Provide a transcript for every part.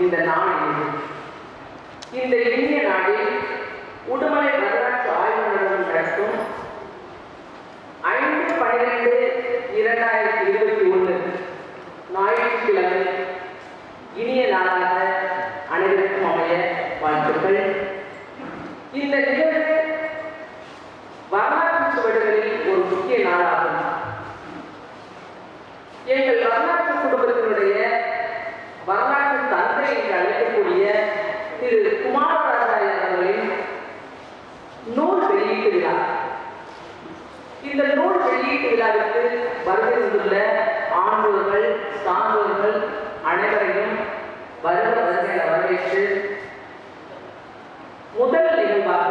இந்த நாள் இது இந்த இனிய நாளில் உடுமலை வரலாற்று ஆய்வு நிறுவனம் நடத்தும் ஐந்து பன்னிரெண்டு இரண்டாயிரத்தி இருபத்தி ஒன்று ஞாயிற்றுக்கிழமை இனிய நாளாக அனைவருக்கும் அமைய வாழ்த்துக்கள் இந்த நிகழ்வு வரலாற்று சுவடுகளில் ஒரு முக்கிய நாளாகும் எங்கள் வரலாற்று குடும்பத்தினுடைய வரலாற்று தந்தை என்று அழைக்கக்கூடிய திரு குமாரராஜாய அவர்களின் நூல் வெளியீட்டு விழா இந்த நூல் வெளியீட்டு விழாவிற்கு வருகை வந்துள்ள ஆண்டோர்கள் சான்றோர்கள் அனைவரையும் வருக வருக என வரவேற்று முதல் நிகழ்வாக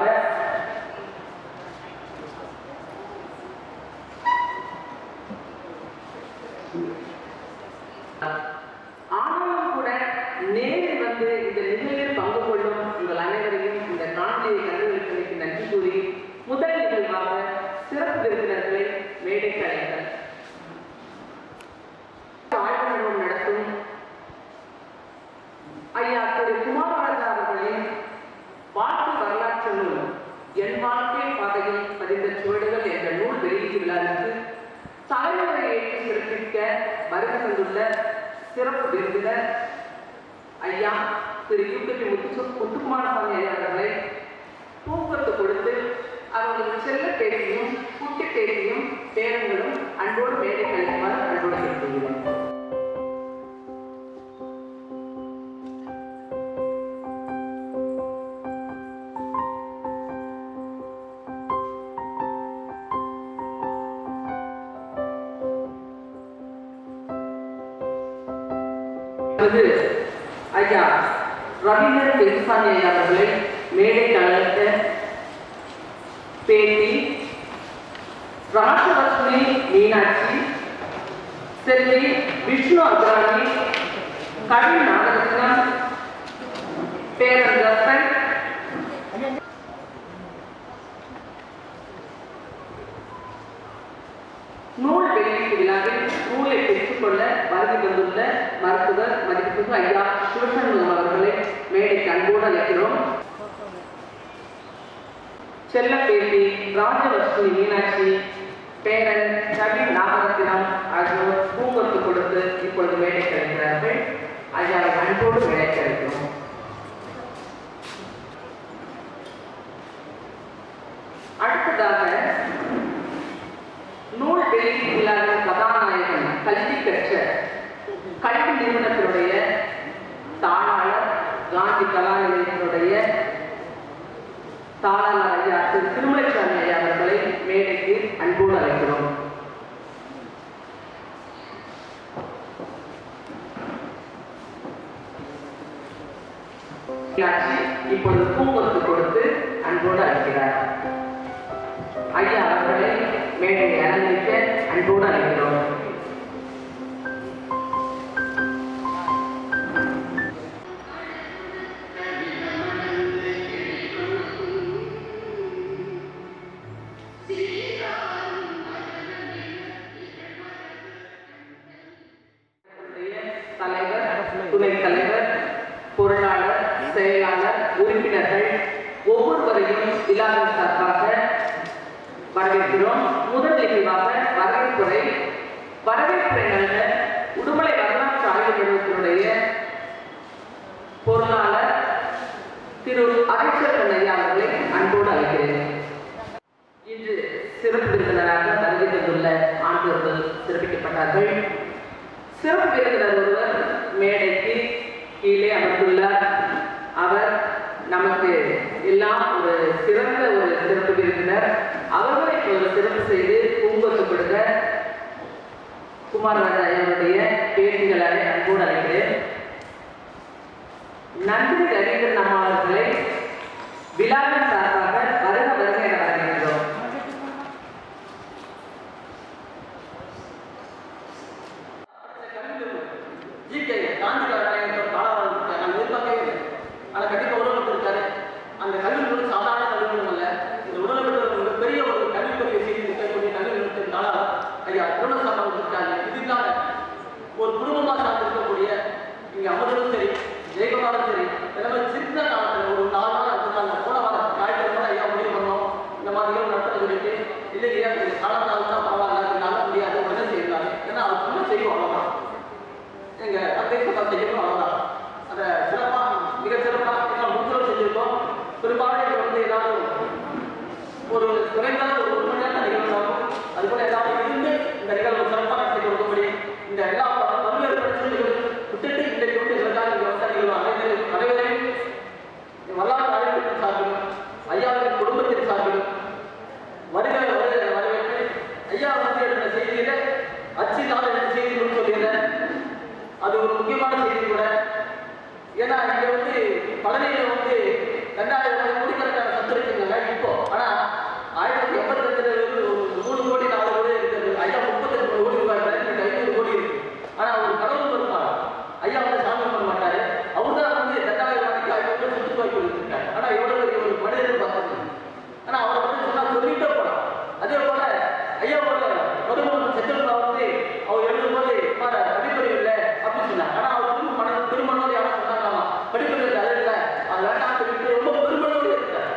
ஆனாலும் கூட நேரில் வந்து இந்த நிகழ்வில் பங்கு கொள்ளும் உங்கள் அனைவரையும் இந்த காணொலியை கண்டுபிடிப்பதற்கு நன்றி கூறி முதல் நிகழ்வாக சிறப்பு விருந்தினர்களை மேடைக்கு அழைத்தல் ஆய்வு நிறுவனம் நடத்தும் ஐயா திரு குமாரராஜா அவர்களின் வாழ்க்கை வரலாற்று நூல் என் வாழ்க்கை பாதையில் பதிந்த சுவடுகள் என்ற நூல் வெளியீட்டு விழாவிற்கு தலைமுறை ஏற்று சிறப்பிக்க வருகை தந்துள்ள சிறப்பு விருந்தினர் ஐயா திரு யூகி முத்து முத்துக்குமாரசாமி ஐயா அவர்களை பூக்கத்து கொடுத்து அவர்களுக்கு செல்ல பேட்டியும் குட்டி பேட்டியும் பேரங்களும் அன்போடு மேடை கழிக்குமாறு அன்போடு கேட்டுக்கொள்கிறேன் இப்போது ஐயா ரவீந்திரன் பெருசாமி ஐயா அவர்களை மேடைக்கு அழைத்த பேட்டி ராசலட்சுமி மீனாட்சி செல்வி விஷ்ணு அக்ரானி கவி நாகரத்னம் பேரன் ரத்தன் நூல் வெளியீட்டு விழாவில் நூலை பெற்றுக்கொள்ள வருகை தந்துள்ள மருத்துவர் மதிப்புமிகு ஐயா சிவசண்முகம் அவர்களை மேடைக்கு அன்போடு அழைக்கிறோம் செல்லப்பேட்டி ராஜலட்சுமி மீனாட்சி பேரன் கவி நாகரத்தினம் ஆகியோர் பூங்கொத்து கொடுத்து இப்பொழுது மேடைக்கு அழைக்கிறார்கள் ஐயாவை அன்போடு மேடைக்கு அழைக்கிறோம் அடுத்ததாக நூல் வெளியீட்டு விழாவின் கதாநாயகன் கல்வி கற்ற கல்வி நிறுவனத்தினுடைய தாளாளர் காந்தி கலா நிலையத்தினுடைய தாளாளர் ஐயா திரு திருமலைசாமி ஐயா அவர்களை மேடைக்கு அன்போடு அழைக்கிறோம் மீனாட்சி இப்பொழுது பூங்கொத்து கொடுத்து அன்போடு அழைக்கிறார் ஐயா அவர்களை மேடையை அலங்கரிக்க அன்போடு அழைக்கிறோம் தலைவர் துணைத் தலைவர் பொருளாளர் செயலாளர் உறுப்பினர்கள் ஒவ்வொருவரையும் விழாவின் சார்பாக வரவேற்கிறோம் முதல் நிகழ்வாக வரவேற்புரை வரவேற்புரை நல்ல உடுமலை வரலாற்று ஆய்வு நிறுவனத்தினுடைய பொருளாளர் திரு அரைச்சல் ஐயா அவர்களை அன்போடு அழைக்கிறேன் இன்று சிறப்பு விருந்தினராக வருகை தந்துள்ள ஆண்டோர்கள் சிறப்பிக்கப்பட்டார்கள் சிறப்பு விருந்தினர் ஒருவர் மேடைக்கு கீழே அமர்ந்துள்ளார் அவர் நமக்கு எல்லாம் ஒரு சிறந்த ஒரு சிறப்பு விருந்தினர் அவர்களை இப்போது சிறப்பு செய்து பூங்கொத்து கொடுக்க குமாரராஜா அவருடைய பேட்டிகளை அன்போடு அழைக்கிறேன் நன்றி ரவீந்திரன் அம்மா அவர்களை விழாவின் சார்பாக வருக வருக என வரவேற்கிறோம் ஜிகே காந்தி கலாச்சாரம் தாராளம் இருக்காரு நாங்கள் எதிர்பார்க்கவே இல்லை ஆனால் கண்டிப்பாக உடல் இருக்காரு அந்த கல்வி நிறுவனம் சாதாரண கல்வி நிறுவனம் அல்ல இந்த உடல் ஒரு மிகப்பெரிய ஒரு கல்வித்துறையை செய்து இருக்கக்கூடிய கல்வி நிறுவனத்தின் தாளாளர் ஐயா திருவண்ணசாமி அவர்கள் இருக்காங்க இதுக்காக ஒரு குடும்பமாக சார்ந்து இருக்கக்கூடிய இங்கே அமர்ந்ததும் சரி ஜெயக்குமார் பெரும்பாலும் இது வந்து எல்லாரும் ஒரு குறைந்தது ஒரு ஒரு மணி நேரம் நிகழ்ந்தாலும் அது போல எல்லாரும் இருந்து இந்த நிகழ்வு சிறப்பாக நடத்தி கொடுக்கும்படி இந்த எல்லா ப- பல்வேறு பிரச்சனைகளும் விட்டுட்டு இன்றைக்கு வந்து இதற்காக இங்கே வந்த நிகழ்வு அனைவரையும் அனைவரையும் வரலாற்று அறிவிப்பின் சார்பிலும் ஐயாவின் குடும்பத்தின் சார்பிலும் வருக வருக வரவேற்று ஐயா வந்து என்னோட செய்தியில அச்சினால் என்ன செய்தின்னு சொல்லியிருந்தேன் அது ஒரு முக்கியமான செய்தி கூட ஏன்னா இங்க வந்து பழனியில வந்து ரெண்டாயிரம் கோடிக்கணக்கான சத்து இருக்குங்க இப்போ ஆனா ஆயிரத்தி எண்பத்தி ரெண்டுல இருந்து ஒரு மூணு கோடி நாலு கோடி இருக்குது ஐயா முப்பத்தஞ்சு கோடி ரூபாய் ரெண்டு ஐநூறு கோடி இருக்கு ஆனா அவர் கடவுள் வருவார் ஐயா வந்து சாமி பண்ண மாட்டாரு அவர் தான் வந்து ரெண்டாயிரம் ரூபாய்க்கு ஐநூறு கோடி சுற்றுவாய் கொடுத்துருக்காரு ஆனா எவ்வளவு பெரிய ஒரு மனிதர் பார்த்தது ஆனா அவரை பத்தி சொன்னா சொல்லிட்டே போலாம் அதே போல ஐயா போல மருமகன் செத்தவங்கள வந்து அவர் எழுதும்போது பாரு படிப்பறிவு இல்லை அப்படின்னு சொன்னார் ஆனா அவர் திரும்ப மன திருமணம் யாரும் சொன்னாங்களாமா படிப்பறிவு இல்லை அது இல்லை அது வேண்டாம் சொல்லிட்டு ரொம்ப பெருமளவோடு இருக்கார்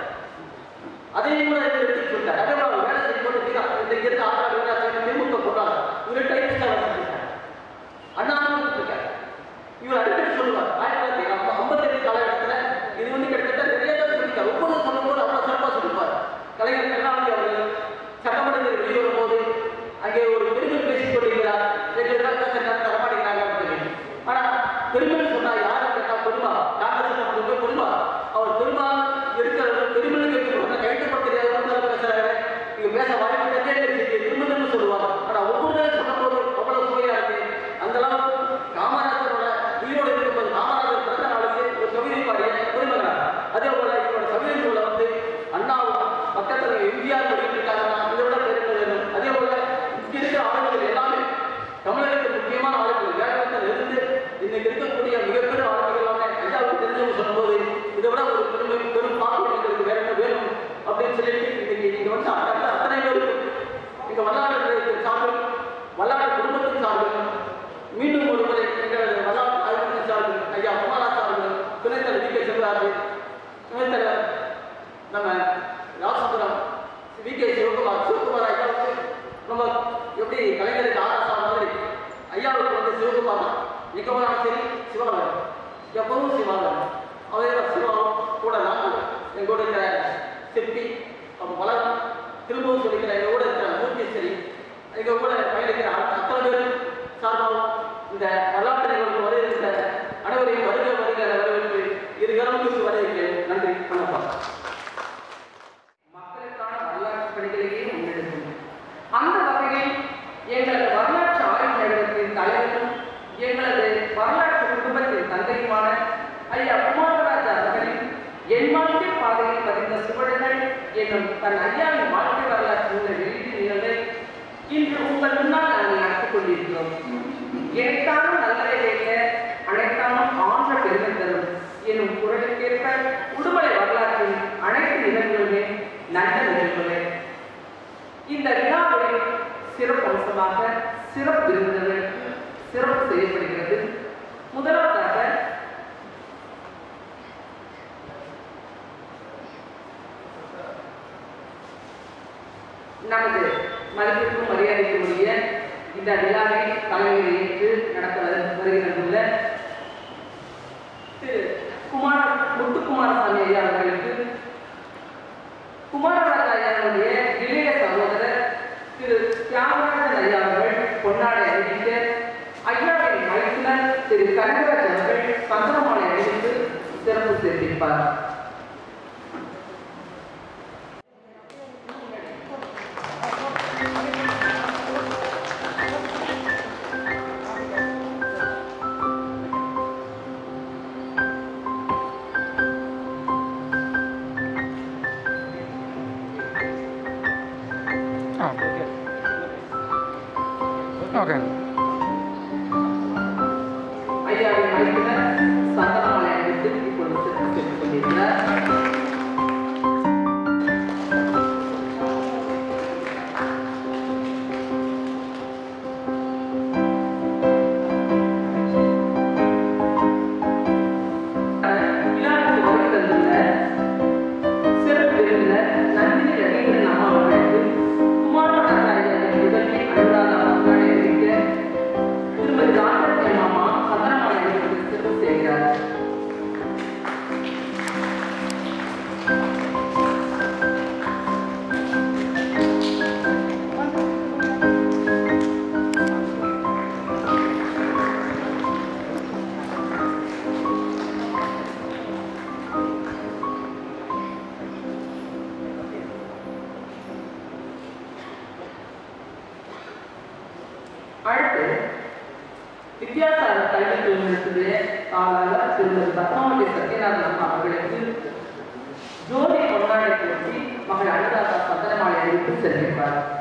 அதையும் கூட இவர் எடுத்து சொல்லிட்டார் அதே போல அவர் வேலை செய்யும் போது இதுதான் இந்த இங்க இருக்க ஆறு வேலை திமுக போட்டாங்க இவர் டைப் தான் வச்சிருக்காரு அண்ணாவும் இருக்காரு இவர் அடிக்கடி சொல்லுவார் ஆயிரத்தி தொள்ளாயிரத்தி ஐம்பத்தெட்டு காலகட்டத்துல இது வந்து கிட்டத்தட்ட நிறைய தான் சொல்லியிருக்காரு ஒவ்வொரு சொல்லும்போது அவ்வளவு சிறப்பா சொல்லிப்பார் கலைஞர் கருணாநிதி அவர்கள் சட்டமன்றத்தில் வெளிவரும் போது அங்கே ஒரு பெருமை பேசிக் கொண்டிருக்கிறார் எங்களுக்கு பேசுறாங்க தரமாட்டேங்கிறாங்க அப்படின்னு சொல்லி ஆனா பெருமைன்னு சொன்னா யாரு கேட்டா பெருமா டாக்டர் சொன்ன பெருமா அவர் பெருமா இருக்கிறவர் பெருமைன்னு கேட்கணும் கைட்டு பத்திரிகை பேசுறாரு இங்க பேச வாய்ப்பு தெரிஞ்சே செய்தி திருமணம்னு சொல்லுவார் ஆனா ஒவ்வொரு தடவை சொன்னபோது அவ்வளவு சுவையா இருக்கு அந்த அளவுக்கு காமராஜரோட உயிரோடு இருக்கும்போது காமராஜர் பிறந்த நாளுக்கு ஒரு கவிதை பாடிய பெருமகனார் அதே போல இவரோட கவிதை நூலை வந்து அண்ணாவும் பக்கத்துல எம்ஜிஆர் வெளியிட்டிருக்காங்கன்னா இதை விட பெருமை வேணும் அதே போல இங்க இருக்கிற ஆளுநர்கள் எல்லாமே தமிழகத்தில் முக்கியமான ஆளுநர்கள் வேகத்தில் இருந்து இன்னைக்கு இருக்கக்கூடிய மிகப்பெரிய ஆளுநர்கள் எல்லாமே ஐயாவுக்கு தெரிஞ்சவங்க சொல்லும்போது இதை விட ஒரு பெருமை பெரும் பாக்கியம் எங்களுக்கு வேற என்ன வேணும் அப்படின்னு சொல்லிட்டு இன்னைக்கு நீங்க வந்து அத்தனை அத்தனை பேருக்கும் எங்க வரலாற்று சார்பில் வரலாற்று குடும்பத்தின் சார்பில் மீண்டும் ஒரு முறை எங்களது வரலாற்று ஆய்வகத்தின் சார்பில் ஐயா குமாரா சார்பில் துணைத் தலைவர் வி கே செல்வராஜ் துணைத் தலைவர் நம்ம ராசபுரம் வி கே சிவகுமார் சிவகுமார் ஐயாவுக்கு நம்ம எப்படி கலைஞருக்கு ஆராசா மாதிரி ஐயாவுக்கு வந்து சிவகுமார் தான் எங்கே போனாலும் சரி சிவாலயம் எப்பவும் சிவாலயம் அதே தான் சிவாவும் கூட நாங்கள் எங்களோட இருக்கிற சிற்பி அப்போ வளரம் திரும்பவும் சொல்லிக்கிற எங்களோட இருக்கிற மூர்த்தி சரி எங்க கூட பயணிக்கிற அத்த- அத்தனை பேரும் சார்பாகவும் இந்த வரலாற்று நிகழ்வு வர இருக்கிற அனைவரையும் வருக வருக வரவேற்று இரு கரமுக்கு வரவேற்கிறேன் நன்றி வணக்கம் மக்களுக்கான வரலாற்று பணிகளையே முன்னெடுக்கும் அந்த வகையில் எங்களது வரலாற்று ஆய்வு நிறுவனத்தின் தலைவரும் எங்களது வரலாற்று குடும்பத்தின் தந்தையுமான ஐயா குமாரராஜ் அவர்களின் என் வாழ்க்கை பாதையில் பதிந்த சுவடுகள் என்னும் தன் ஐயாவின் வாழ்க்கை வரலாற்று நூலை வெளியீட்டு நிகழ்வை இன்று உங்கள் முன்னால் நாங்கள் நடத்திக் கொண்டிருக்கிறோம் எனைத்தானும் நல்லதை வைக்க அனைத்தானும் ஆன்ற பெருமை தரும் என்னும் குரலுக்கேற்ப உடுமலை வரலாற்றின் அனைத்து நிகழ்வுகளுமே நல்ல நிகழ்வுகளே இந்த விழாவில் சிறப்பு அம்சமாக சிறப்பு விருந்தினர்கள் சிறப்பு செய்யப்படுகிறது முதலாவதாக நமது மதிப்பிற்கும் மரியாதைக்கும் உரிய இந்த விழாவை தலைமையில் ஏற்று நடத்த வரு- வருகின்றுள்ள திரு குமார முத்துக்குமாரசாமி ஐயா அவர்களுக்கு குமாரராஜ ஐயாவுடைய இளைய சகோதரர் திரு தியாகராஜன் ஐயா அவர்கள் பொன்னாடை அறிவிக்க ஐயாவின் மைத்துனர் திரு கனகராஜ் அவர்கள் சந்திரமாலை அறிவித்து சிறப்பு சேர்த்திருப்பார் ஓகே ஐயாவின் மைத்துனர் சந்திரமாலை அறிவித்து இப்பொழுது சிறப்பு சேர்த்துக் கொண்டிருக்கிறார் விழாவுக்கு வருகை தந்துள்ள சிறப்பு விருந்தினர் நந்தினி ரவீந்திரன் அம்மா அவர்களுக்கு குமாரராஜா ஐயாவின் உதவி அனுராதா பங்காளி அறிவிக்க வித்யாசாகர் கல்வி தொழில்நுட்பத்திலே காலாளர் திருமதி பத்மாவதி சத்யநாதன் அம்மா அவர்களுக்கு ஜோதி கொண்டாடி போட்டி மகள் அனுராதா சந்தனமாலை அளித்து செல்கின்றார்